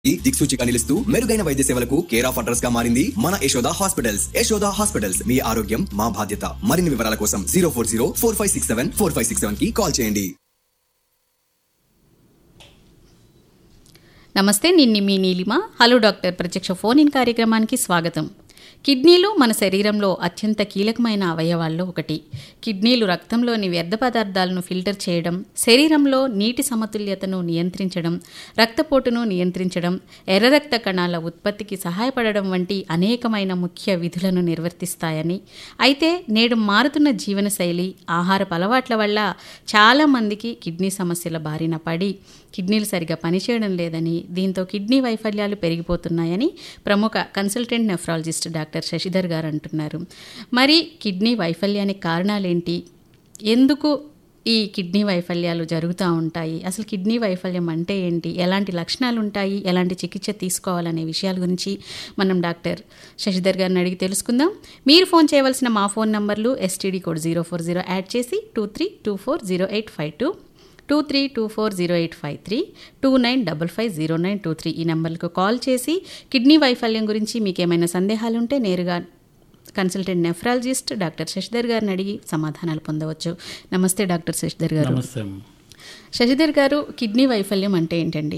ఈ దిక్సూచిగా నిలుస్తూ మెరుగైన వైద్య సేవలకు కేర్ ఆఫ్ అడ్రస్ గా మారింది మన యశోద హాస్పిటల్స్ యశోద హాస్పిటల్స్ మీ ఆరోగ్యం మా బాధ్యత మరిన్ని వివరాల కోసం zero four zero four five six seven four five six seven కి కాల్ చేయండి నమస్తే నిన్ని మీ నీలిమ హలో డాక్టర్ ప్రత్యక్ష ఫోన్ ఇన్ కార్యక్రమానికి స్వాగతం కిడ్నీలు మన శరీరంలో అత్యంత కీలకమైన అవయవాల్లో ఒకటి కిడ్నీలు రక్తంలోని వ్యర్థ పదార్థాలను ఫిల్టర్ చేయడం శరీరంలో నీటి సమతుల్యతను నియంత్రించడం రక్తపోటును నియంత్రించడం ఎర్ర రక్త కణాల ఉత్పత్తికి సహాయపడడం వంటి అనేకమైన ముఖ్య విధులను నిర్వర్తిస్తాయని అయితే నేడు మారుతున్న జీవనశైలి ఆహారపు అలవాట్ల వల్ల చాలామందికి కిడ్నీ సమస్యల బారిన పడి కిడ్నీలు సరిగా పనిచేయడం లేదని దీంతో కిడ్నీ వైఫల్యాలు పెరిగిపోతున్నాయని ప్రముఖ కన్సల్టెంట్ నెఫ్రాలజిస్ట్ డాక్టర్ శశిధర్ గారు అంటున్నారు మరి కిడ్నీ వైఫల్యానికి కారణాలేంటి ఎందుకు ఈ కిడ్నీ వైఫల్యాలు జరుగుతూ ఉంటాయి అసలు కిడ్నీ వైఫల్యం అంటే ఏంటి ఎలాంటి లక్షణాలు ఉంటాయి ఎలాంటి చికిత్స తీసుకోవాలనే విషయాల గురించి మనం డాక్టర్ శశిధర్ గారిని అడిగి తెలుసుకుందాం మీరు ఫోన్ చేయవలసిన మా ఫోన్ నంబర్లు STD code zero four zero add చేసి two three two four zero eight five two two three two four zero eight five three two nine double five zero nine two three ఈ నెంబర్లకు call చేసి kidney వైఫల్యం గురించి మీకు ఏమైనా సందేహాలు ఉంటే నేరుగా కన్సల్టెంట్ నెఫ్రాలజిస్ట్ డాక్టర్ శశిధర్ గారిని అడిగి సమాధానాలు పొందవచ్చు నమస్తే డాక్టర్ శశిధర్ గారు నమస్తే అమ్మ. శశిధర్ గారు కిడ్నీ వైఫల్యం అంటే ఏంటండి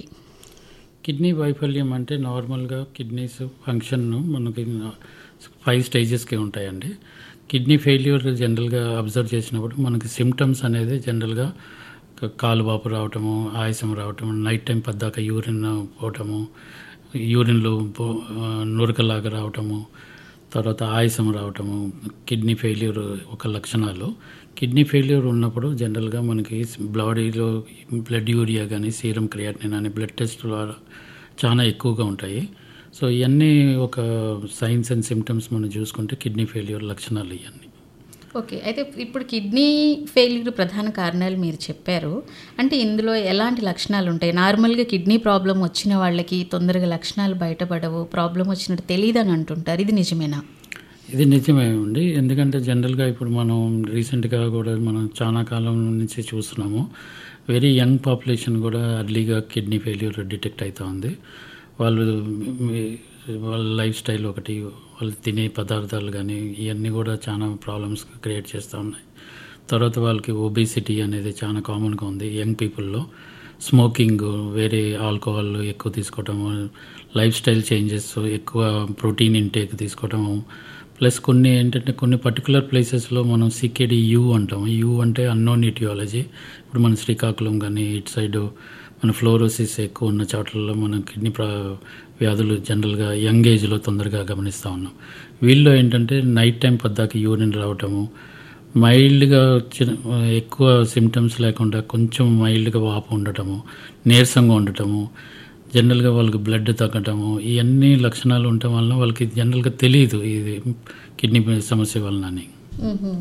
కిడ్నీ వైఫల్యం అంటే నార్మల్గా కిడ్నీస్ ఫంక్షన్ను మనకి ఫైవ్ స్టేజెస్కి ఉంటాయండి కిడ్నీ ఫెయిల్యూర్ జనరల్గా అబ్జర్వ్ చేసినప్పుడు మనకి సిమ్టమ్స్ అనేది జనరల్గా క- కాలు వాపు రావటము ఆయాసం రావటము నైట్ టైం పద్దాక యూరిన్ పోవటము యూరిన్లో పో- ఆ, నురకలాగా రావటము తర్వాత ఆయాసం రావటము కిడ్నీ ఫెయిల్యూర్ ఒక లక్షణాలు కిడ్నీ ఫెయిల్యూర్ ఉన్నప్పుడు జనరల్గా మనకి బాడీలో బ్లడ్ యూరియా కానీ సీరం క్రియాటిన్ అని బ్లడ్ టెస్ట్ ద్వారా చాలా ఎక్కువగా ఉంటాయి సో ఇవన్నీ ఒక సైన్స్ అండ్ సిమ్టమ్స్ మనం చూసుకుంటే కిడ్నీ ఫెయిల్యూర్ లక్షణాలు ఇవన్నీ ఓకే అయితే ఇప్పుడు కిడ్నీ ఫెయిల్యూర్ ప్రధాన కారణాలు మీరు చెప్పారు అంటే ఇందులో ఎలాంటి లక్షణాలు ఉంటాయి నార్మల్గా కిడ్నీ ప్రాబ్లం వచ్చిన వాళ్ళకి తొందరగా లక్షణాలు బయటపడవు ప్రాబ్లం వచ్చినట్టు తెలియదని అంటుంటారు ఇది నిజమేనా ఇది నిజమే అండి ఎందుకంటే జనరల్గా ఇప్పుడు మనం రీసెంట్గా కూడా మనం చాలా కాలం నుంచి చూస్తున్నాము వెరీ యంగ్ పాపులేషన్ కూడా అర్లీగా కిడ్నీ ఫెయిల్యూర్ డిటెక్ట్ అవుతా ఉంది వాళ్ళు మీ- వాళ్ళ లైఫ్ స్టైల్ ఒకటి వాళ్ళు తినే పదార్థాలు కానీ ఇవన్నీ కూడా చాలా ప్రాబ్లమ్స్ క్రియేట్ చేస్తూ ఉన్నాయి తర్వాత వాళ్ళకి ఒబేసిటీ అనేది చాలా కామన్గా ఉంది యంగ్ పీపుల్లో స్మోకింగ్ వేరే ఆల్కహాల్ ఎక్కువ తీసుకోవటము లైఫ్ స్టైల్ చేంజెస్ ఎక్కువ ప్రోటీన్ ఇంటేక్ తీసుకోవటము ప్లస్ కొన్ని ఏంటంటే కొన్ని పర్టికులర్ ప్లేసెస్లో మనం సికేడి యూ అంటాం యూ అంటే అన్నోన్ ఇటియాలజీ ఇప్పుడు మన శ్రీకాకుళం కానీ ఇటు సైడ్ మన ఫ్లోరోసిస్ ఎక్కువ ఉన్న చోట్లలో మనం కిడ్నీ ప్రా వ్యాధులు జనరల్గా యంగ్ ఏజ్లో తొందరగా గమనిస్తూ ఉన్నాం వీళ్ళు ఏంటంటే నైట్ టైం పద్దాకి యూరిన్ రావటము మైల్డ్గా వచ్చిన ఎక్కువ సిమ్టమ్స్ లేకుండా కొంచెం మైల్డ్గా వాపు ఉండటము నీరసంగా ఉండటము జనరల్గా వాళ్ళకి బ్లడ్ తగ్గటము ఇవన్నీ లక్షణాలు ఉండటం వలన వాళ్ళకి జనరల్గా తెలియదు ఇది కిడ్నీ సమస్య వలన అని మ్మ్హ.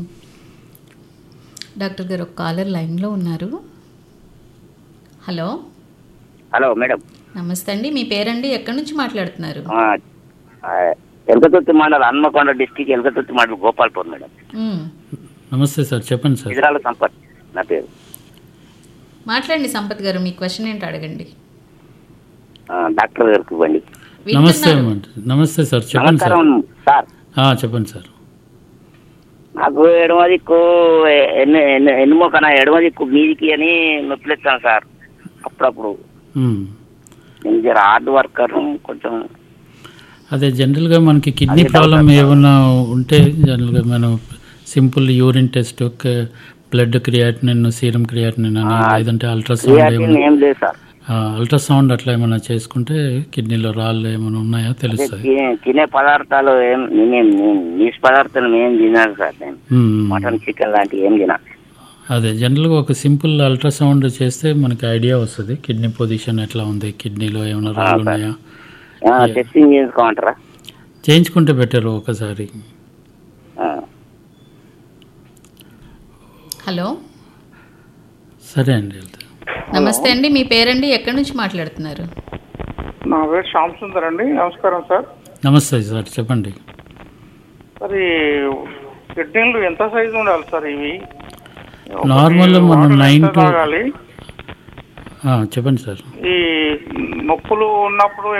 డాక్టర్ గారు ఒక కాలర్ లైన్లో ఉన్నారు హలో హలో మేడం నమస్తే అండి మీ పేరండి ఎక్కడి నుంచి మాట్లాడుతున్నారు ఆ, ఆ, ఎలకతుర్తి మండలం హన్మకొండ డిస్టిక్ ఎలకతుర్తి మండలం గోపాల్పూర్ మేడం మ్మ్. నమస్తే సార్ చెప్పండి సార్ ఇదిరాల సంపత్ నా పేరు మాట్లాడండి సంపత్ గారు మీ క్వశ్చన్ ఏంటో అడగండి ఆ, డాక్టర్ గారికి ఇవ్వండి నమస్తే వింటున్నారు అమ్మ. నమస్తే సార్ చెప్పండి సార్ నమస్కారం సార్ ఆ, చెప్పండి సార్ నాకు ఎడమ దిక్కు ఎన్ని ఎన్ని- ఎన్నుమోకన ఎడమ దిక్కు మీదికి అని నొప్పిలేస్తాను సార్ అప్పుడప్పుడు మ్మ్. నేను జర హార్డ్ వర్కర్ కొంచెం అదే జనరల్గా మనకి కిడ్నీ అదే ప్రాబ్లం డాక్టర్. ఏమన్నా ఉంటే జనరల్గా మనం simple urine test blood creatinine serum creatinine అని ఆ, లేదంటే అల్ట్రాసౌండ్ క్రియాటిన్ ఏమైనా ఏం లేదు సార్ అల్ట్రాసౌండ్ అట్లా ఏమైనా చేసుకుంటే కిడ్నీలో రాళ్ళు ఏమైనా ఉన్నాయా అదే తెలుస్తుంది తినే- తినే పదార్థాలు ఏం నేనేం నీసు పదార్థాలు ఏం తినాను సార్ నేను మ్మ్. మటన్ చికెన్ లాంటివి ఏం తినా అదే జనరల్గా ఒక సింపుల్ అల్ట్రాసౌండ్ చేస్తే మనకి ఐడియా వస్తుంది కిడ్నీ పొజిషన్ ఎట్లా ఉంది కిడ్నీలో ఏమైనా రాళ్ళు ఉన్నాయా టెస్టింగ్ చేసుకోమంటారా చేయించుకుంటే బెటర్ ఒకసారి ఆ. హలో సరే అండి వెళ్తే నమస్తే అండి మీ పేరండి ఎక్కడి నుంచి మాట్లాడుతున్నారు నా పేరు శ్యామ్ సుందర్ అండి నమస్కారం సార్ నమస్తే సార్ చెప్పండి సార్ ఈ కిడ్నీలు ఎంత సైజు ఉండాలి సార్ ఇవి ఒకటి నార్మల్ మనం వాటర్ నైన్ ఎంత టు తాగాలి చెప్పండి సార్ ఈ నొప్పులు ఉన్నప్పుడు